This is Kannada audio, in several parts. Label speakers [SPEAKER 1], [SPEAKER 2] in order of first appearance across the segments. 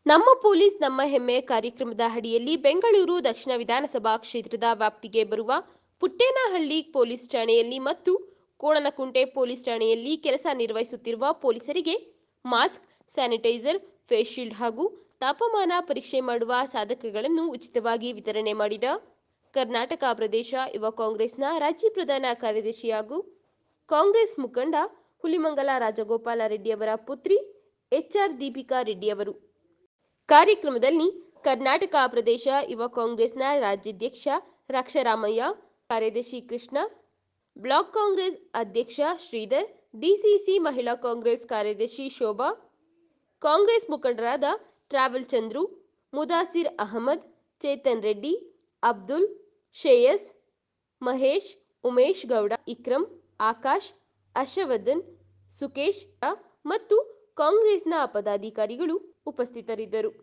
[SPEAKER 1] ನಮ್ಮ ಪೊಲೀಸ್ ನಮ್ಮ ಹೆಮ್ಮೆ ಕಾರ್ಯಕ್ರಮದ ಅಡಿಯಲ್ಲಿ ಬೆಂಗಳೂರು ದಕ್ಷಿಣ ವಿಧಾನಸಭಾ ಕ್ಷೇತ್ರದ ವ್ಯಾಪ್ತಿಗೆ ಬರುವ ಪುಟ್ಟೇನಹಳ್ಳಿ ಪೊಲೀಸ್ ಠಾಣೆಯಲ್ಲಿ ಮತ್ತು ಕೋಣನಕುಂಟೆ ಪೊಲೀಸ್ ಠಾಣೆಯಲ್ಲಿ ಕೆಲಸ ನಿರ್ವಹಿಸುತ್ತಿರುವ ಪೊಲೀಸರಿಗೆ ಮಾಸ್ಕ್ ಸ್ಯಾನಿಟೈಸರ್ ಫೇಸ್ ಶೀಲ್ಡ್ ಹಾಗೂ ತಾಪಮಾನ ಪರೀಕ್ಷೆ ಮಾಡುವ ಸಾಧಕಗಳನ್ನು ಉಚಿತವಾಗಿ ವಿತರಣೆ ಮಾಡಿದ ಕರ್ನಾಟಕ ಪ್ರದೇಶ ಯುವ ಕಾಂಗ್ರೆಸ್ನ ರಾಜ್ಯ ಪ್ರಧಾನ ಕಾರ್ಯದರ್ಶಿ ಹಾಗೂ ಕಾಂಗ್ರೆಸ್ ಮುಖಂಡ ಹುಲಿಮಂಗಲ ರಾಜಗೋಪಾಲ ರೆಡ್ಡಿಯವರ ಪುತ್ರಿ ಎಚ್ಆರ್ ದೀಪಿಕಾ ರೆಡ್ಡಿಯವರು ಕಾರ್ಯಕ್ರಮದಲ್ಲಿ ಕರ್ನಾಟಕ ಪ್ರದೇಶ ಯುವ ಕಾಂಗ್ರೆಸ್ನ ರಾಜ್ಯಾಧ್ಯಕ್ಷ ರಕ್ಷರಾಮಯ್ಯ ಕಾರ್ಯದರ್ಶಿ ಕೃಷ್ಣ ಬ್ಲಾಕ್ ಕಾಂಗ್ರೆಸ್ ಅಧ್ಯಕ್ಷ ಶ್ರೀಧರ್ ಡಿಸಿಸಿ ಮಹಿಳಾ ಕಾಂಗ್ರೆಸ್ ಕಾರ್ಯದರ್ಶಿ ಶೋಭಾ ಕಾಂಗ್ರೆಸ್ ಮುಖಂಡರಾದ ಟ್ರಾವೆಲ್ ಚಂದ್ರು ಮುದಾಸಿರ್ ಅಹಮದ್ ಚೇತನ್ ರೆಡ್ಡಿ ಅಬ್ದುಲ್ ಶ್ರೇಯಸ್ ಮಹೇಶ್ ಉಮೇಶ್ ಗೌಡ ಇಕ್ರಮ್ ಆಕಾಶ್ ಹರ್ಷವರ್ಧನ್ ಸುಕೇಶ್ ಮತ್ತು ಕಾಂಗ್ರೆಸ್ನ ಪದಾಧಿಕಾರಿಗಳು ಉಪಸ್ಥಿತರಿದ್ದರು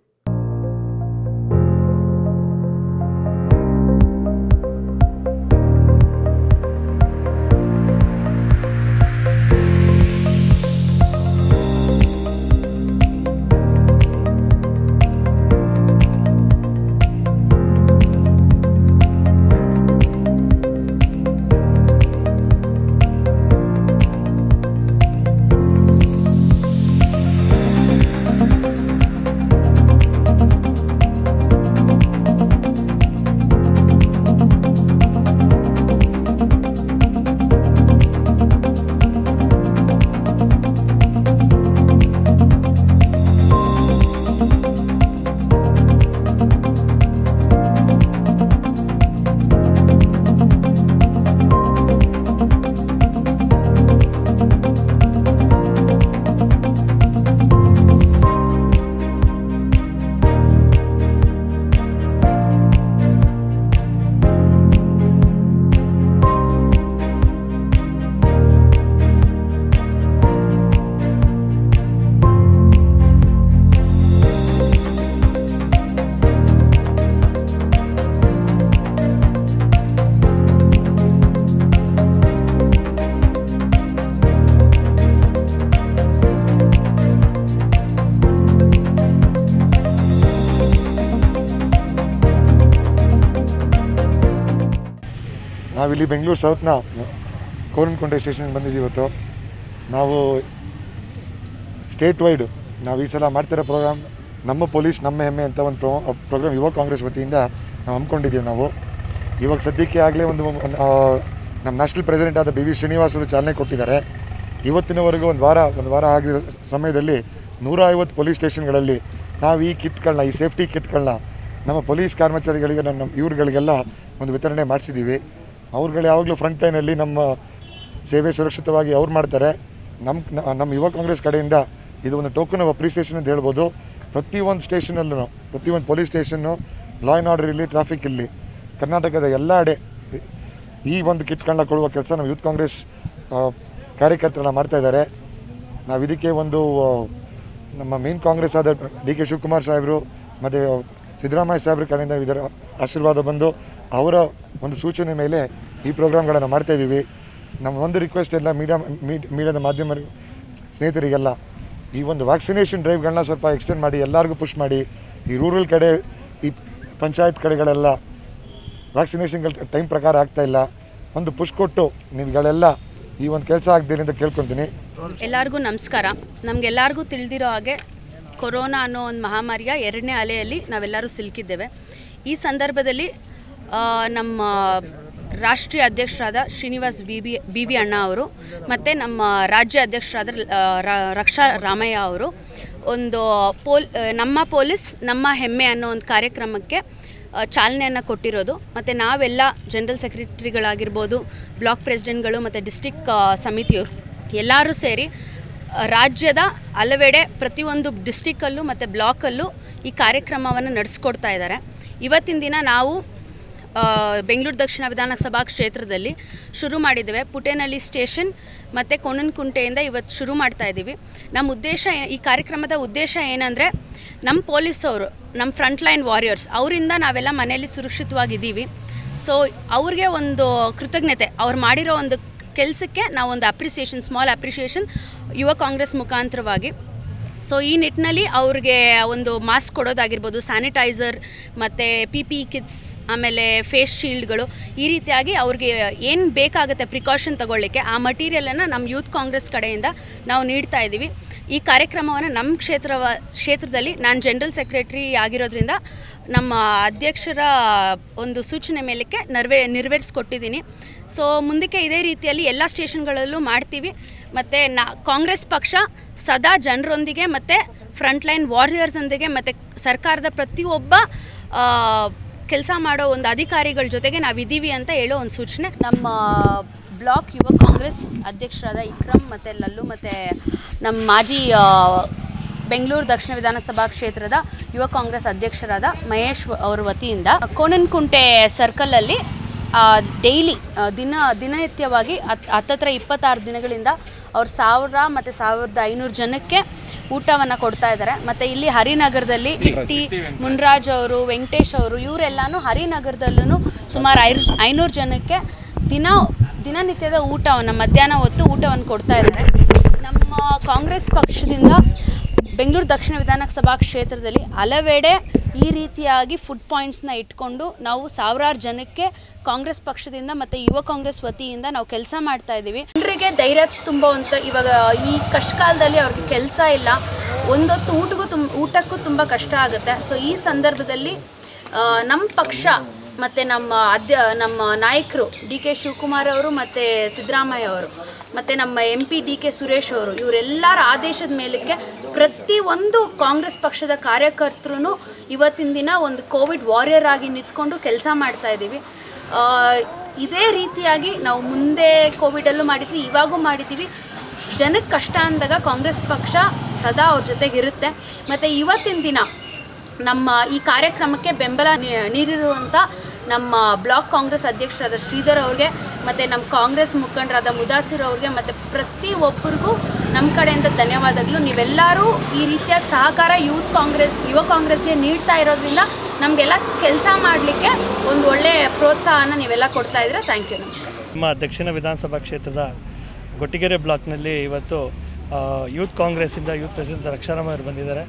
[SPEAKER 2] ನಾವಿಲ್ಲಿ ಬೆಂಗಳೂರು ಸೌತ್ನ ಕೋರನ್ಕೊಂಡೆ ಸ್ಟೇಷನ್ಗೆ ಬಂದಿದ್ದೀವಿ ಇವತ್ತು ನಾವು ಸ್ಟೇಟ್ ವೈಡ್ ನಾವು ಈ ಸಲ ಮಾಡ್ತಿರೋ ಪ್ರೋಗ್ರಾಮ್ ನಮ್ಮ ಪೊಲೀಸ್ ನಮ್ಮ ಹೆಮ್ಮೆ ಅಂತ ಒಂದು ಪ್ರೋ ಪ್ರೋಗ್ರಾಮ್ ಯುವ ಕಾಂಗ್ರೆಸ್ ವತಿಯಿಂದ ನಾವು ಹಮ್ಮಿಕೊಂಡಿದ್ದೀವಿ ನಾವು ಇವಾಗ ಸದ್ಯಕ್ಕೆ ಆಗಲೇ ಒಂದು ಆ, ನಮ್ಮ ನ್ಯಾಷನಲ್ ಪ್ರೆಸಿಡೆಂಟ್ ಆದ ಬಿ ವಿ ಶ್ರೀನಿವಾಸ್ ಅವರು ಚಾಲನೆ ಕೊಟ್ಟಿದ್ದಾರೆ ಇವತ್ತಿನವರೆಗೂ ಒಂದು ವಾರ ಒಂದು ವಾರ ಆಗಿರೋ ಸಮಯದಲ್ಲಿ ನೂರ ಐವತ್ತು ಪೊಲೀಸ್ ಸ್ಟೇಷನ್ಗಳಲ್ಲಿ ನಾವು ಈ ಕಿಟ್ಗಳನ್ನ ಈ ಸೇಫ್ಟಿ ಕಿಟ್ಗಳನ್ನ ನಮ್ಮ ಪೊಲೀಸ್ ಕರ್ಮಚಾರಿಗಳಿಗೆ ನಮ್ಮ ನಮ್ಮ ಇವ್ರುಗಳಿಗೆಲ್ಲ ಒಂದು ವಿತರಣೆ ಮಾಡಿಸಿದ್ದೀವಿ ಅವ್ರುಗಳು ಯಾವಾಗಲೂ ಫ್ರಂಟ್ ಲೈನಲ್ಲಿ ನಮ್ಮ ಸೇವೆ ಸುರಕ್ಷಿತವಾಗಿ ಅವ್ರು ಮಾಡ್ತಾರೆ ನಮ್ಮ ನಮ್ಮ ಯುವ ಕಾಂಗ್ರೆಸ್ ಕಡೆಯಿಂದ ಇದು ಒಂದು ಟೋಕನ್ ಆಫ್ ಅಪ್ರಿಸಿಯೇಷನ್ ಅಂತ ಹೇಳ್ಬೋದು ಪ್ರತಿಯೊಂದು ಸ್ಟೇಷನಲ್ಲೂ ಪ್ರತಿಯೊಂದು police station law and order ಇರಲಿ ಟ್ರಾಫಿಕ್ ಇರಲಿ ಕರ್ನಾಟಕದ ಎಲ್ಲ ಕಡೆ ಈ ಒಂದು ಕಿಟ್ಗಳನ್ನ ಕೊಡುವ ಕೆಲಸ ನಮ್ಮ ಯೂತ್ ಕಾಂಗ್ರೆಸ್ ಆ, ಕಾರ್ಯಕರ್ತರೆಲ್ಲ ಮಾಡ್ತಾ ಇದ್ದಾರೆ ನಾವು ಇದಕ್ಕೆ ಒಂದು ಆ, ನಮ್ಮ ಮೇನ್ ಕಾಂಗ್ರೆಸ್ ಆದ ಡಿ ಕೆ ಶಿವಕುಮಾರ್ ಸಾಹೇಬರು ಮತ್ತು ಸಿದ್ದರಾಮಯ್ಯ ಸಾಹೇಬ್ರ ಕಡೆಯಿಂದ ಇದರ ಆಶೀರ್ವಾದ ಬಂದು ಅವರ ಒಂದು ಸೂಚನೆ ಮೇಲೆ ಈ ಪ್ರೋಗ್ರಾಮ್ಗಳನ್ನು ಮಾಡ್ತಾ ಇದ್ದೀವಿ ನಮ್ಮ ಒಂದು ರಿಕ್ವೆಸ್ಟ್ ಎಲ್ಲ ಮೀಡಿಯಾ ಮೀಡಿಯಾದ ಮಾಧ್ಯಮ ಸ್ನೇಹಿತರಿಗೆಲ್ಲ ಈ ಒಂದು ವ್ಯಾಕ್ಸಿನೇಷನ್ ಡ್ರೈವ್ಗಳನ್ನ ಸ್ವಲ್ಪ ಎಕ್ಸ್ಟೆಂಡ್ ಮಾಡಿ ಎಲ್ಲರಿಗೂ ಪುಷ್ ಮಾಡಿ ಈ ರೂರಲ್ ಕಡೆ ಈ ಪಂಚಾಯತ್ ಕಡೆಗಳೆಲ್ಲ ವ್ಯಾಕ್ಸಿನೇಷನ್ಗಳ ಟೈಮ್ ಪ್ರಕಾರ ಆಗ್ತಾ ಇಲ್ಲ ಒಂದು ಪುಷ್ ಕೊಟ್ಟು ನೀವುಗಳೆಲ್ಲ ಈ ಒಂದು ಕೆಲಸ ಆಗ್ತೀರಿ ಅಂತ ಕೇಳ್ಕೊತೀನಿ
[SPEAKER 3] ಎಲ್ಲರಿಗೂ ನಮಸ್ಕಾರ ನಮಗೆಲ್ಲರಿಗೂ ತಿಳಿದಿರೋ ಹಾಗೆ ಕೊರೋನಾ ಅನ್ನೋ ಒಂದು ಮಹಾಮಾರಿಯ ಎರಡನೇ ಅಲೆಯಲ್ಲಿ ನಾವೆಲ್ಲರೂ ಸಿಲುಕಿದ್ದೇವೆ ಈ ಸಂದರ್ಭದಲ್ಲಿ ಆ, ನಮ್ಮ ರಾಷ್ಟ್ರೀಯ ಅಧ್ಯಕ್ಷರಾದ Srinivas B B B V ಅಣ್ಣ ಅವರು ಮತ್ತು ನಮ್ಮ ರಾಜ್ಯ ಅಧ್ಯಕ್ಷರಾದ ಆ, ರ- ರಕ್ಷಾ ರಾಮಯ್ಯ ಅವರು ಒಂದು ಪೋಲ್ ಆ, ನಮ್ಮ ಪೊಲೀಸ್ ನಮ್ಮ ಹೆಮ್ಮೆ ಅನ್ನೋ ಒಂದು ಕಾರ್ಯಕ್ರಮಕ್ಕೆ ಆ, ಚಾಲನೆಯನ್ನು ಕೊಟ್ಟಿರೋದು ಮತ್ತು ನಾವೆಲ್ಲ ಜನರಲ್ ಸೆಕ್ರೆಟರಿಗಳಾಗಿರ್ಬೋದು ಬ್ಲಾಕ್ ಪ್ರೆಸಿಡೆಂಟ್ಗಳು ಮತ್ತು ಡಿಸ್ಟಿಕ್ ಸಮಿತಿಯವರು ಎಲ್ಲರೂ ಸೇರಿ ಆ, ರಾಜ್ಯದ ಹಲವೆಡೆ ಪ್ರತಿಯೊಂದು ಡಿಸ್ಟಿಕ್ಕಲ್ಲೂ ಮತ್ತು ಬ್ಲಾಕಲ್ಲೂ ಈ ಕಾರ್ಯಕ್ರಮವನ್ನು ನಡೆಸ್ಕೊಡ್ತಾ ಇದ್ದಾರೆ ಇವತ್ತಿನ ದಿನ ನಾವು ಆ, ಬೆಂಗಳೂರು ದಕ್ಷಿಣ ವಿಧಾನಸಭಾ ಕ್ಷೇತ್ರದಲ್ಲಿ ಶುರು ಮಾಡಿದ್ದೇವೆ ಪುಟೇನಹಳ್ಳಿ ಸ್ಟೇಷನ್ ಮತ್ತು ಕೊಣನಕುಂಟೆಯಿಂದ ಇವತ್ತು ಶುರು ಮಾಡ್ತಾ ಇದ್ದೀವಿ ನಮ್ಮ ಉದ್ದೇಶ ಏ- ಈ ಕಾರ್ಯಕ್ರಮದ ಉದ್ದೇಶ ಏನಂದರೆ ನಮ್ಮ ಪೊಲೀಸವರು ನಮ್ಮ ಫ್ರಂಟ್ ಲೈನ್ ವಾರಿಯರ್ಸ್ ಅವರಿಂದ ನಾವೆಲ್ಲ ಮನೆಯಲ್ಲಿ ಸುರಕ್ಷಿತವಾಗಿದ್ದೀವಿ ಸೊ ಅವ್ರಿಗೆ ಒಂದು ಕೃತಜ್ಞತೆ ಅವ್ರು ಮಾಡಿರೋ ಒಂದು ಕೆಲಸಕ್ಕೆ ನಾವೊಂದು ಅಪ್ರಿಸಿಯೇಷನ್ ಸ್ಮಾಲ್ ಅಪ್ರಿಸಿಯೇಷನ್ ಯುವ ಕಾಂಗ್ರೆಸ್ ಮುಖಾಂತರವಾಗಿ ಸೊ ಈ ನಿಟ್ಟಿನಲ್ಲಿ ಅವ್ರಿಗೆ ಒಂದು ಮಾಸ್ಕ್ ಕೊಡೋದಾಗಿರ್ಬೋದು ಸ್ಯಾನಿಟೈಸರ್ ಮತ್ತು ಪಿ ಪಿ ಕಿಟ್ಸ್ ಆಮೇಲೆ ಫೇಸ್ ಶೀಲ್ಡ್ಗಳು ಈ ರೀತಿಯಾಗಿ ಅವ್ರಿಗೆ ಏನು ಬೇಕಾಗುತ್ತೆ ಪ್ರಿಕಾಷನ್ ತಗೊಳ್ಳಿಕ್ಕೆ ಆ ಮಟೀರಿಯಲನ್ನು ನಮ್ಮ ಯೂತ್ ಕಾಂಗ್ರೆಸ್ ಕಡೆಯಿಂದ ನಾವು ನೀಡ್ತಾ ಇದ್ದೀವಿ ಈ ಕಾರ್ಯಕ್ರಮವನ್ನು ನಮ್ಮ ಕ್ಷೇತ್ರ ಕ್ಷೇತ್ರದಲ್ಲಿ ನಾನು ಜನರಲ್ ಸೆಕ್ರೆಟ್ರಿ ಆಗಿರೋದ್ರಿಂದ ನಮ್ಮ ಅಧ್ಯಕ್ಷರ ಒಂದು ಸೂಚನೆ ಮೇಲಕ್ಕೆ ನೆರವೇ ನೆರವೇರಿಸ್ಕೊಟ್ಟಿದ್ದೀನಿ ಸೊ ಮುಂದಕ್ಕೆ ಇದೇ ರೀತಿಯಲ್ಲಿ ಎಲ್ಲ ಸ್ಟೇಷನ್ಗಳಲ್ಲೂ ಮಾಡ್ತೀವಿ ಮತ್ತು ನಾ ಕಾಂಗ್ರೆಸ್ ಪಕ್ಷ ಸದಾ ಜನರೊಂದಿಗೆ ಮತ್ತು ಫ್ರಂಟ್ಲೈನ್ ವಾರಿಯರ್ಸೊಂದಿಗೆ ಮತ್ತು ಸರ್ಕಾರದ ಪ್ರತಿಯೊಬ್ಬ ಕೆಲಸ ಮಾಡೋ ಒಂದು ಅಧಿಕಾರಿಗಳ ಜೊತೆಗೆ ನಾವಿದ್ದೀವಿ ಅಂತ ಹೇಳೋ ಒಂದು ಸೂಚನೆ ನಮ್ಮ ಬ್ಲಾಕ್ ಯುವ ಕಾಂಗ್ರೆಸ್ ಅಧ್ಯಕ್ಷರಾದ ಇಕ್ರಮ್ ಮತ್ತು ಲಲ್ಲು ಮತ್ತು ನಮ್ಮ ಮಾಜಿ ಆ, ಬೆಂಗಳೂರು ದಕ್ಷಿಣ ವಿಧಾನಸಭಾ ಕ್ಷೇತ್ರದ ಯುವ ಕಾಂಗ್ರೆಸ್ ಅಧ್ಯಕ್ಷರಾದ ಮಹೇಶ್ ಅವರ ವತಿಯಿಂದ ಕೋಣನಕುಂಟೆ ಸರ್ಕಲಲ್ಲಿ ಡೈಲಿ ದಿನ ದಿನನಿತ್ಯವಾಗಿ ಹತ್ ಹತ್ತತ್ರ ಇಪ್ಪತ್ತಾರು ದಿನಗಳಿಂದ ಅವ್ರು ಸಾವಿರ ಮತ್ತು ಸಾವಿರದ ಐನೂರು ಜನಕ್ಕೆ ಊಟವನ್ನು ಕೊಡ್ತಾ ಇದ್ದಾರೆ ಮತ್ತು ಇಲ್ಲಿ ಹರಿನಗರದಲ್ಲಿ ಕಿಟ್ಟಿ ಮುನ್ರಾಜ್ ಅವರು ವೆಂಕಟೇಶ್ ಅವರು ಇವರೆಲ್ಲನೂ ಹರಿನಗರದಲ್ಲೂ ಸುಮಾರು ಐರು ಐನೂರು ಜನಕ್ಕೆ ದಿನ ದಿನನಿತ್ಯದ ಊಟವನ್ನು ಮಧ್ಯಾಹ್ನ ಹೊತ್ತು ಊಟವನ್ನು ಕೊಡ್ತಾ ಇದ್ದಾರೆ ನಮ್ಮ ಕಾಂಗ್ರೆಸ್ ಪಕ್ಷದಿಂದ ಬೆಂಗಳೂರು ದಕ್ಷಿಣ ವಿಧಾನಸಭಾ ಕ್ಷೇತ್ರದಲ್ಲಿ ಹಲವೆಡೆ ಈ ರೀತಿಯಾಗಿ ಫುಡ್ ಪಾಯಿಂಟ್ಸ್ನ ಇಟ್ಕೊಂಡು ನಾವು ಸಾವಿರಾರು ಜನಕ್ಕೆ ಕಾಂಗ್ರೆಸ್ ಪಕ್ಷದಿಂದ ಮತ್ತು ಯುವ ಕಾಂಗ್ರೆಸ್ ವತಿಯಿಂದ ನಾವು ಕೆಲಸ ಮಾಡ್ತಾ ಇದ್ದೀವಿ ಜನರಿಗೆ ಧೈರ್ಯ ತುಂಬುವಂಥ ಇವಾಗ ಈ ಕಷ್ಟ ಕಾಲದಲ್ಲಿ ಅವ್ರಿಗೆ ಕೆಲಸ ಇಲ್ಲ ಒಂದೊತ್ತು ಊಟಕ್ಕೂ ತುಂಬ ಊಟಕ್ಕೂ ತುಂಬ ಕಷ್ಟ ಆಗುತ್ತೆ ಸೊ ಈ ಸಂದರ್ಭದಲ್ಲಿ ಆ, ನಮ್ಮ ಪಕ್ಷ ಮತ್ತು ನಮ್ಮ ಅಧ್ಯ ನಮ್ಮ ನಾಯಕರು ಡಿ ಕೆ ಶಿವಕುಮಾರ್ ಅವರು ಮತ್ತು ಸಿದ್ದರಾಮಯ್ಯ ಅವರು ಮತ್ತು ನಮ್ಮ M P D K Suresh ಅವರು ಇವರೆಲ್ಲರ ಆದೇಶದ ಮೇಲಕ್ಕೆ ಪ್ರತಿಯೊಂದು ಕಾಂಗ್ರೆಸ್ ಪಕ್ಷದ ಕಾರ್ಯಕರ್ತರು ಇವತ್ತಿನ ದಿನ ಒಂದು ಕೋವಿಡ್ ವಾರಿಯರ್ ಆಗಿ ನಿಂತ್ಕೊಂಡು ಕೆಲಸ ಮಾಡ್ತಾ ಇದ್ದೀವಿ ಆ, ಇದೇ ರೀತಿಯಾಗಿ ನಾವು ಮುಂದೆ ಕೋವಿಡಲ್ಲೂ ಮಾಡಿದ್ವಿ ಇವಾಗೂ ಮಾಡಿದ್ದೀವಿ ಜನಕ್ಕೆ ಕಷ್ಟ ಅಂದಾಗ ಕಾಂಗ್ರೆಸ್ ಪಕ್ಷ ಸದಾ ಅವ್ರ ಜೊತೆಗಿರುತ್ತೆ ಮತ್ತು ಇವತ್ತಿನ ದಿನ ನಮ್ಮ ಈ ಕಾರ್ಯಕ್ರಮಕ್ಕೆ ಬೆಂಬಲ ನೀ- ನೀಡಿರುವಂಥ ನಮ್ಮ ಬ್ಲಾಕ್ ಕಾಂಗ್ರೆಸ್ ಅಧ್ಯಕ್ಷರಾದ ಶ್ರೀಧರ್ ಅವ್ರಿಗೆ ಮತ್ತು ನಮ್ಮ ಕಾಂಗ್ರೆಸ್ ಮುಖಂಡರಾದ ಮುದಾಸಿರ್ ಅವ್ರಿಗೆ ಮತ್ತು ಪ್ರತಿ ಒಬ್ಬರಿಗೂ ನಮ್ಮ ಕಡೆಯಿಂದ ಧನ್ಯವಾದಗಳು ನೀವೆಲ್ಲರೂ ಈ ರೀತಿಯ ಸಹಕಾರ ಯೂತ್ ಕಾಂಗ್ರೆಸ್ ಯುವ ಕಾಂಗ್ರೆಸ್ಗೆ ನೀಡ್ತಾ ಇರೋದ್ರಿಂದ ನಮಗೆಲ್ಲ ಕೆಲಸ ಮಾಡಲಿಕ್ಕೆ ಒಂದು ಒಳ್ಳೆಯ ಪ್ರೋತ್ಸಾಹನ ನೀವೆಲ್ಲ ಕೊಡ್ತಾ ಇದ್ದೀರಾ ಥ್ಯಾಂಕ್ ಯು ನಮಸ್ಕಾರ
[SPEAKER 4] ನಮ್ಮ ದಕ್ಷಿಣ ವಿಧಾನಸಭಾ ಕ್ಷೇತ್ರದ ಗೊಟ್ಟಿಗೆರೆ ಬ್ಲಾಕ್ನಲ್ಲಿ ಇವತ್ತು ಆ, ಯೂತ್ ಕಾಂಗ್ರೆಸ್ಸಿಂದ ಯೂತ್ ಪ್ರೆಸಿಡೆಂಟ್ ರಕ್ಷಾರಾಮ ಅವರು ಬಂದಿದ್ದಾರೆ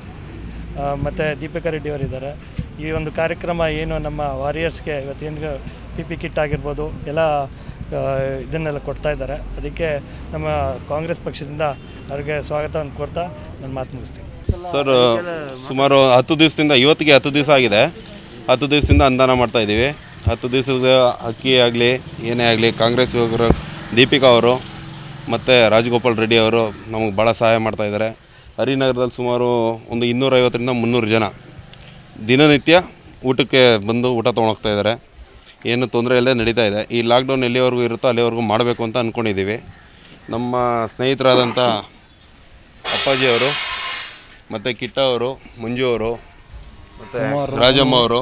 [SPEAKER 4] ಮತ್ತು ದೀಪಿಕಾ ರೆಡ್ಡಿ ಅವರು ಇದ್ದಾರೆ ಈ ಒಂದು ಕಾರ್ಯಕ್ರಮ ಏನು ನಮ್ಮ ವಾರಿಯರ್ಸ್ಗೆ ಇವತ್ತೇನು ಪಿ ಪಿ ಕಿಟ್ ಆಗಿರ್ಬೋದು ಎಲ್ಲ ಆ, ಇದನ್ನೆಲ್ಲ ಕೊಡ್ತಾ ಇದ್ದಾರೆ ಅದಕ್ಕೆ ನಮ್ಮ ಕಾಂಗ್ರೆಸ್ ಪಕ್ಷದಿಂದ ಅವ್ರಿಗೆ ಸ್ವಾಗತವನ್ನು ಕೋರ್ತಾ ನಾನು ಮಾತು ಮುಗಿಸ್ತೀನಿ
[SPEAKER 5] ಸರ್ ಸುಮಾರು ಹತ್ತು ದಿವಸದಿಂದ ಇವತ್ತಿಗೆ ಹತ್ತು ದಿವಸ ಆಗಿದೆ ಹತ್ತು ದಿವಸದಿಂದ ಅನುದಾನ ಮಾಡ್ತಾ ಇದ್ದೀವಿ ಹತ್ತು ದಿವಸದ ಅಕ್ಕಿ ಆಗಲಿ ಏನೇ ಆಗಲಿ ಕಾಂಗ್ರೆಸ್ ಯುವಕರು ದೀಪಿಕಾ ಅವರು ಮತ್ತು ರಾಜಗೋಪಾಲ್ ರೆಡ್ಡಿ ಅವರು ನಮಗೆ ಭಾಳ ಸಹಾಯ ಮಾಡ್ತಾ ಇದ್ದಾರೆ ಹರಿನಗರದಲ್ಲಿ ಸುಮಾರು ಒಂದು ಇನ್ನೂರೈವತ್ತರಿಂದ ಮುನ್ನೂರು ಜನ ದಿನನಿತ್ಯ ಊಟಕ್ಕೆ ಬಂದು ಊಟ ತೊಗೊಂಡೋಗ್ತಾ ಇದ್ದಾರೆ ಏನು ತೊಂದರೆ ಇಲ್ಲದೆ ನಡೀತಾ ಇದೆ ಈ ಲಾಕ್ಡೌನ್ ಎಲ್ಲಿವರೆಗೂ ಇರುತ್ತೋ ಅಲ್ಲಿವರೆಗೂ ಮಾಡಬೇಕು ಅಂತ ಅಂದ್ಕೊಂಡಿದ್ದೀವಿ ನಮ್ಮ ಸ್ನೇಹಿತರಾದಂಥ ಅಪ್ಪಾಜಿ ಅವರು ಮತ್ತು ಕಿಟ್ಟ ಅವರು ಮಂಜು ಅವರು ಮತ್ತು ರಾಜಮ್ಮ ಅವರು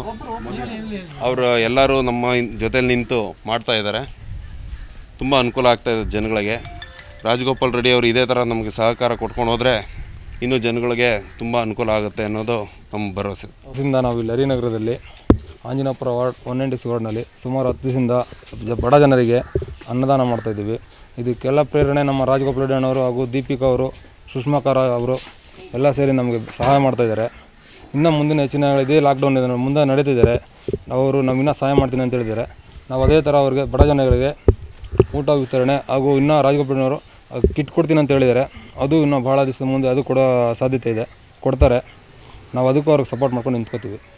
[SPEAKER 5] ಅವರು ಎಲ್ಲರೂ ನಮ್ಮ ಜೊತೆಲಿ ನಿಂತು ಮಾಡ್ತಾ ಇದ್ದಾರೆ ತುಂಬ ಅನುಕೂಲ ಆಗ್ತಾ ಇದೆ ಜನಗಳಿಗೆ ರಾಜಗೋಪಾಲ್ ರೆಡ್ಡಿ ಅವರು ಇದೇ ಥರ ನಮಗೆ ಸಹಕಾರ ಕೊಟ್ಕೊಂಡು ಹೋದರೆ ಇನ್ನೂ ಜನಗಳಿಗೆ ತುಂಬ ಅನುಕೂಲ ಆಗುತ್ತೆ ಅನ್ನೋದು ನಮ್ಮ ಭರವಸೆ
[SPEAKER 6] ದಿವಸದಿಂದ ನಾವು ಇಲ್ಲಿ ಹರಿನಗರದಲ್ಲಿ ಆಂಜನಾಪುರ ವಾರ್ಡ್ ಒನ್ ನೈಂಟಿ ವಾರ್ಡ್ನಲ್ಲಿ ಸುಮಾರು ಹತ್ತು ದಿವಸದಿಂದ ಜ- ಬಡ ಜನರಿಗೆ ಅನ್ನದಾನ ಮಾಡ್ತಾಯಿದ್ದೀವಿ ಇದಕ್ಕೆಲ್ಲ ಪ್ರೇರಣೆ ನಮ್ಮ ರಾಜಗೋಪಾಲ್ ರೆಡ್ಡಿ ಅಣ್ಣವರು ಹಾಗೂ ದೀಪಿಕಾ ಅವರು ಸುಷ್ಮಾಕಾರ ಅವರು ಎಲ್ಲ ಸೇರಿ ನಮಗೆ ಸಹಾಯ ಮಾಡ್ತಾಯಿದ್ದಾರೆ ಇನ್ನೂ ಮುಂದಿನ ಹೆಚ್ಚಿನ ಇದೇ ಲಾಕ್ಡೌನ್ ಇದೆ ಮುಂದೆ ನಡೀತಿದ್ದಾರೆ ಅವರು ನಾವು ಇನ್ನೂ ಸಹಾಯ ಮಾಡ್ತೀನಿ ಅಂತ ಹೇಳಿದ್ದಾರೆ ನಾವು ಅದೇ ಥರ ಅವ್ರಿಗೆ ಬಡ ಜನಗಳಿಗೆ ಊಟ ವಿತರಣೆ ಹಾಗೂ ಇನ್ನೂ ರಾಜಗೋಪಾಲನವರು ಕಿಟ್ ಕೊಡ್ತೀನಿ ಅಂತ ಹೇಳಿದ್ದಾರೆ ಅದು ಇನ್ನೂ ಭಾಳ ದಿವಸದ ಮುಂದೆ ಅದು ಕೊಡೋ ಸಾಧ್ಯತೆ ಇದೆ ಕೊಡ್ತಾರೆ ನಾವು ಅದಕ್ಕೂ ಅವ್ರಿಗೆ ಸಪೋರ್ಟ್ ಮಾಡ್ಕೊಂಡು ನಿಂತ್ಕೋತೀವಿ